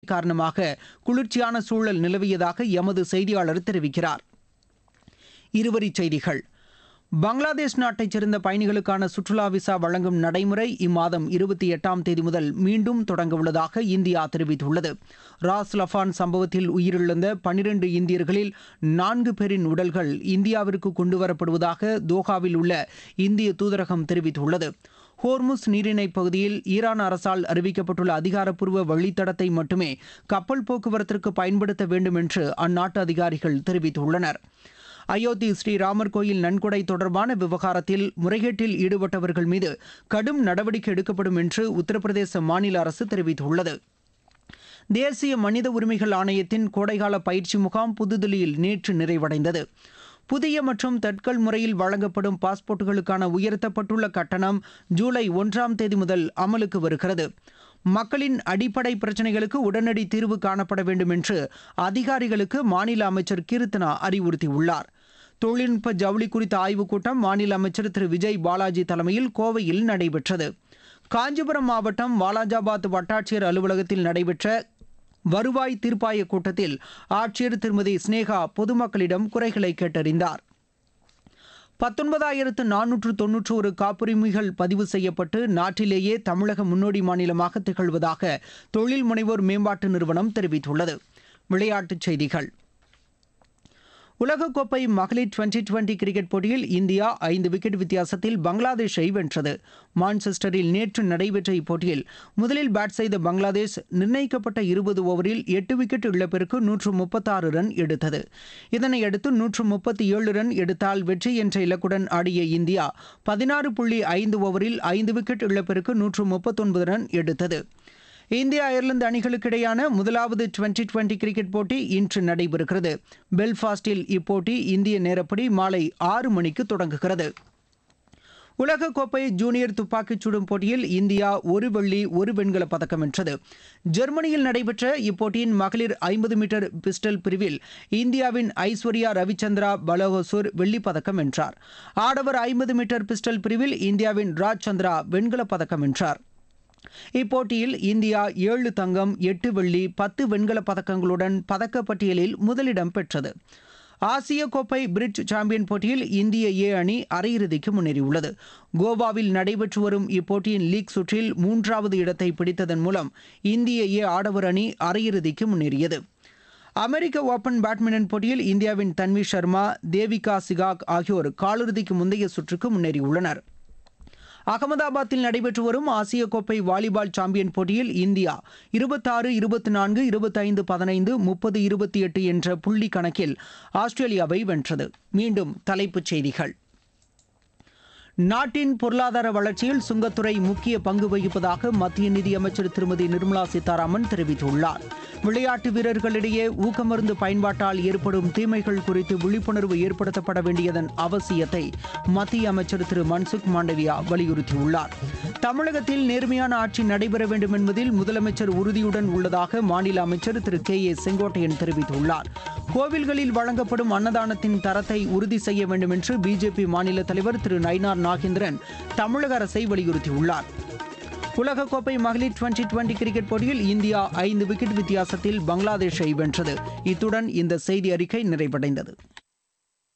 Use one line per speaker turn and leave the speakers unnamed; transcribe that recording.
காரணமாக குளிர்ச்சியான சூழல் நிலவியதாக எமது செய்தியாளர் தெரிவிக்கிறார் இருவரிச் செய்திகள் பங்களாதேஷ் நாட்டைச் சேர்ந்த பயணிகளுக்கான சுற்றுலா விசா வழங்கும் நடைமுறை இம்மாதம் இருபத்தி எட்டாம் தேதி முதல் மீண்டும் தொடங்கவுள்ளதாக இந்தியா தெரிவித்துள்ளது ராஸ் லஃபான் சம்பவத்தில் உயிரிழந்த பனிரெண்டு இந்தியர்களில் நான்கு பேரின் உடல்கள் இந்தியாவிற்கு கொண்டுவரப்படுவதாக தோஹாவில் உள்ள இந்திய தூதரகம் தெரிவித்துள்ளது ஹோர்முஸ் நீரிணை பகுதியில் ஈரான் அரசால் அறிவிக்கப்பட்டுள்ள அதிகாரப்பூர்வ வழித்தடத்தை மட்டுமே கப்பல் போக்குவரத்திற்கு பயன்படுத்த வேண்டும் என்று அந்நாட்டு அதிகாரிகள் தெரிவித்துள்ளனர் அயோத்தி ஸ்ரீராமர் கோயில் நன்கொடை தொடர்பான விவகாரத்தில் முறைகேட்டில் ஈடுபட்டவர்கள் மீது கடும் நடவடிக்கை எடுக்கப்படும் என்று உத்தரப்பிரதேச மாநில அரசு தெரிவித்துள்ளது தேசிய மனித உரிமைகள் ஆணையத்தின் கோடைகால பயிற்சி முகாம் புதுதில்லியில் நேற்று நிறைவடைந்தது புதிய மற்றும் தட்கல் முறையில் வழங்கப்படும் பாஸ்போர்ட்டுகளுக்கான உயர்த்தப்பட்டுள்ள கட்டணம் ஜூலை ஒன்றாம் தேதி முதல் அமலுக்கு வருகிறது மக்களின் அடிப்படை பிரச்சினைகளுக்கு உடனடி தீர்வு காணப்பட வேண்டும் என்று அதிகாரிகளுக்கு மாநில அமைச்சர் கீர்த்தனா அறிவுறுத்தியுள்ளார் தொழில்நுட்ப ஜவுளி குறித்த ஆய்வுக் கூட்டம் மாநில அமைச்சர் திரு விஜய் பாலாஜி தலைமையில் கோவையில் நடைபெற்றது காஞ்சிபுரம் மாவட்டம் வாலாஜாபாத் வட்டாட்சியர் அலுவலகத்தில் நடைபெற்ற வருவாய் தீர்ப்பாய கூட்டத்தில் ஆட்சியர் திருமதி ஸ்னேகா பொதுமக்களிடம் குறைகளை கேட்டறிந்தார் பத்தொன்பதாயிரத்து நானூற்று தொன்னூற்று ஒரு காப்புரிமைகள் பதிவு செய்யப்பட்டு நாட்டிலேயே தமிழக முன்னோடி மாநிலமாக திகழ்வதாக தொழில் முனைவோர் மேம்பாட்டு நிறுவனம் தெரிவித்துள்ளது விளையாட்டுச் செய்திகள் உலகக்கோப்பை மகளிர் டுவெண்டி டுவெண்டி கிரிக்கெட் போட்டியில் இந்தியா ஐந்து விக்கெட் வித்தியாசத்தில் பங்களாதேஷை வென்றது மான்செஸ்டரில் நேற்று நடைபெற்ற இப்போட்டியில் முதலில் பேட் செய்த பங்களாதேஷ் நிர்ணயிக்கப்பட்ட இருபது ஓவரில் எட்டு விக்கெட் இழப்பிற்கு நூற்று முப்பத்தாறு ரன் எடுத்தது இதனையடுத்து நூற்று முப்பத்தி ஏழு ரன் எடுத்தால் வெற்றி என்ற இலக்குடன் ஆடிய இந்தியா பதினாறு புள்ளி ஐந்து ஓவரில் ஐந்து விக்கெட் இழப்பிற்கு நூற்று முப்பத்தொன்பது ரன் எடுத்தது இந்தியா அயர்லாந்து அணிகளுக்கு இடையான முதலாவது டுவெண்டி டுவெண்டி கிரிக்கெட் போட்டி இன்று நடைபெறுகிறது பெல்ஃபாஸ்டில் இப்போட்டி இந்திய நேரப்படி மாலை ஆறு மணிக்கு தொடங்குகிறது உலகக்கோப்பை ஜூனியர் துப்பாக்கிச் சுடும் போட்டியில் இந்தியா ஒரு வெள்ளி ஒரு வெண்கலப் பதக்கம் வென்றது ஜெர்மனியில் நடைபெற்ற இப்போட்டியின் மகளிர் ஐம்பது மீட்டர் பிஸ்டல் பிரிவில் இந்தியாவின் ஐஸ்வர்யா ரவிச்சந்திரா பலோகசூர் வெள்ளிப் பதக்கம் வென்றார் ஆடவர் ஐம்பது மீட்டர் பிஸ்டல் பிரிவில் இந்தியாவின் ராஜ் சந்திரா வெண்கலப் பதக்கம் வென்றார் இப்போட்டியில் இந்தியா ஏழு தங்கம் எட்டு வெள்ளி பத்து வெண்கலப் பதக்கங்களுடன் பதக்கப்பட்டியலில் முதலிடம் பெற்றது ஆசிய கோப்பை பிரிட்ஜ் சாம்பியன் போட்டியில் இந்திய ஏ அணி அரையிறுதிக்கு முன்னேறியுள்ளது கோவாவில் நடைபெற்று வரும் இப்போட்டியின் லீக் சுற்றில் மூன்றாவது இடத்தை பிடித்ததன் மூலம் இந்திய ஏ ஆடவர் அணி அரையிறுதிக்கு முன்னேறியது அமெரிக்க ஓபன் பேட்மிண்டன் போட்டியில் இந்தியாவின் தன்வி சர்மா தேவிகா சிகாக் ஆகியோர் காலிறுதிக்கு முந்தைய சுற்றுக்கு முன்னேறியுள்ளனர் அகமதாபாத்தில் நடைபெற்று வரும் ஆசிய கோப்பை வாலிபால் சாம்பியன் போட்டியில் இந்தியா இருபத்தாறு இருபத்தி நான்கு இருபத்தைந்து பதினைந்து முப்பது இருபத்தி எட்டு என்ற புள்ளி கணக்கில் ஆஸ்திரேலியாவை வென்றது மீண்டும் தலைப்புச் செய்திகள் நாட்டின் பொருளாதார வளர்ச்சியில் சுங்கத்துறை முக்கிய பங்கு வகிப்பதாக மத்திய நிதியமைச்சர் திருமதி நிர்மலா சீதாராமன் தெரிவித்துள்ளார் விளையாட்டு வீரர்களிடையே ஊக்கமருந்து பயன்பாட்டால் ஏற்படும் தீமைகள் குறித்து விழிப்புணர்வு ஏற்படுத்தப்பட வேண்டியதன் அவசியத்தை மத்திய அமைச்சர் திரு மன்சுக் மாண்டவியா வலியுறுத்தியுள்ளார் தமிழகத்தில் நேர்மையான ஆட்சி நடைபெற வேண்டும் என்பதில் முதலமைச்சர் உறுதியுடன் உள்ளதாக மாநில அமைச்சர் திரு கே ஏ செங்கோட்டையன் தெரிவித்துள்ளார் கோவில்களில் வழங்கப்படும் அன்னதானத்தின் தரத்தை உறுதி செய்ய வேண்டும் என்று பிஜேபி மாநில தலைவர் திரு நயினார் நாகேந்திரன் தமிழக அரசை வலியுறுத்தியுள்ளார் உலகக்கோப்பை மகளிர் டுவெண்டி டுவெண்டி கிரிக்கெட் போட்டியில் இந்தியா ஐந்து விக்கெட் வித்தியாசத்தில் பங்களாதேஷை வென்றது இத்துடன் இந்த செய்தி அறிக்கை நிறைவடைந்தது